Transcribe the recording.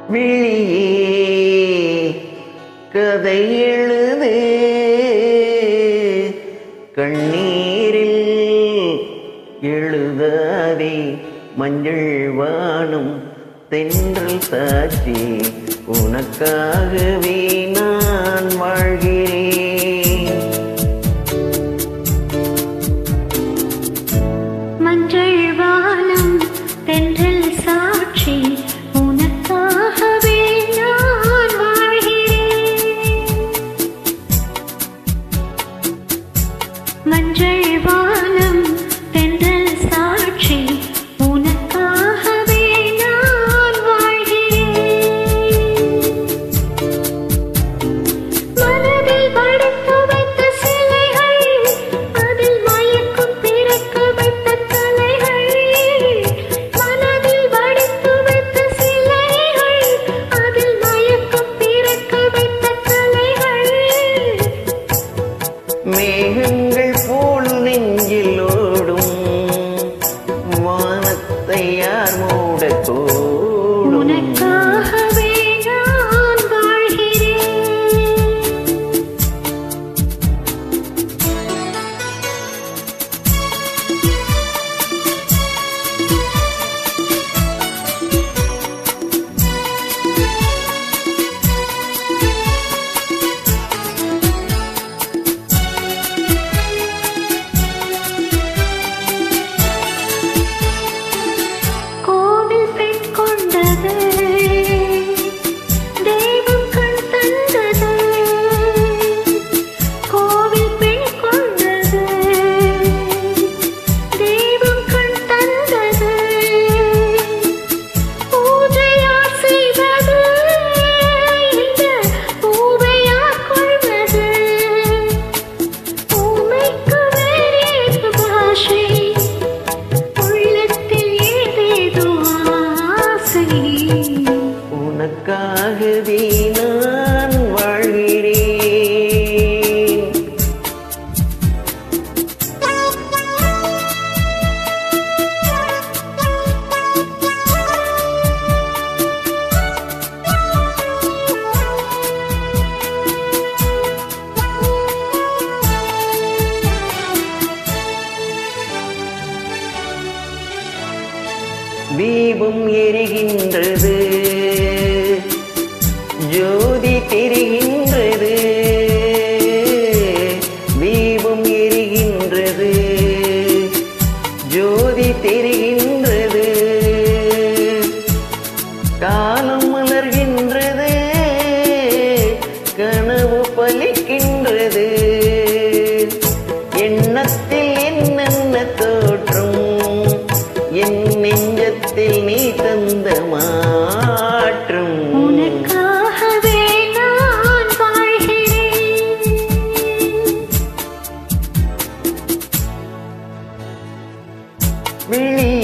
விழியே கதை எழுது கண்ணீரில் எழுதாதே மஞ்சள் வானம் தென்றல் சாட்சி உனக்காகவே நான் வாழ்கிறேன் மஞ்சள் வானம் தென்றல் சாட்சி உனக்காகவே நான் வாழ்கிறேன் மஞ்சள் வானம் தென்றல் சாட்சி உனக்காகவே நான் வாழ்கிறேன் மனதில் வடித்து வைத்த சிலைகள் அதில் மயக்கும் பிறக்க வைத்த கலைகள் மனதில் வடித்து வைத்த சிலைகள் அதில் மயக்கும் பிறக்க வைத்த கலைகள் மேகங்கள் போல் நெஞ்சில் ஓடும் வானத்தை யார் மூடக்கூடும் உனக்காகவே நான் வாழ்கிறேன் கோவில் பெண் கொண்டது தெய்வம் கண் தந்தது கோவில் பெண் கொண்டது தெய்வம் கண் தந்தது பூஜையார் செய்வது இந்த பூவையார் கொள்வது உமைக்கு வேறு பாஷை உள்ளத்தில் ஏதேதோ ஆசை உனக்காகவே நான் வாழ்கிறேன் தீபம் எரிகின்றது ஜோதி தெரிகின்றது தீபம் எரிகின்றது ஜோதி தெரிகின்றது காலம் மலர்கின்றது கனவு பலிக்கின்றது எண்ணத்தில் என்னென்ன தோற்றும் என் நெஞ்சத்தில் நீ தந்த மாற்றம் உனக்காகவே நான் வாழ்கிறேன் விழியே